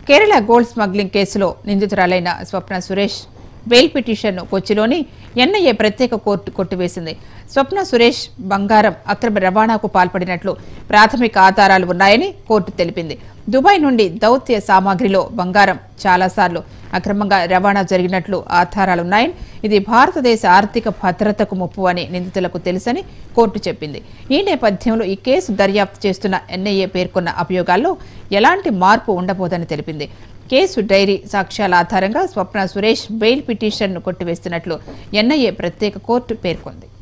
Kerala gold smuggling కేసులో నిందితురాలైన స్వప్న Suresh bail పిటిషన్ను కొచ్చిలోని NIA ప్రత్యేక కోర్టు కొట్టివేసింది స్వప్న సురేష్ బంగారం అక్రమ రవాణాకు పాల్పడినట్లు ప్రాథమిక ఆధారాలు ఉన్నాయని కోర్టు తెలిపింది దుబాయ్ నుండి దౌత్య సామాగ్రిలో బంగారం చాలాసార్లు అక్రమంగా రవాణా జరిగినట్లు ఆధారాలున్నాయని ఇది భారతదేశ ఆర్థిక భద్రతకు ముప్పు అని నిందితులకు తెలుసని కోర్టు చెప్పింది ఈ నేపథ్యంలో ఈ కేసు దర్యాప్తు చేస్తున్న ఎన్ఐఏ పేర్కొన్న అభియోగాల్లో ఎలాంటి మార్పు ఉండబోదని తెలిపింది కేసు డైరీ సాక్ష్యాల ఆధారంగా స్వప్న సురేష్ బెయిల్ పిటిషన్ను కొట్టివేస్తున్నట్లు ఎన్ఐఏ ప్రత్యేక కోర్టు పేర్కొంది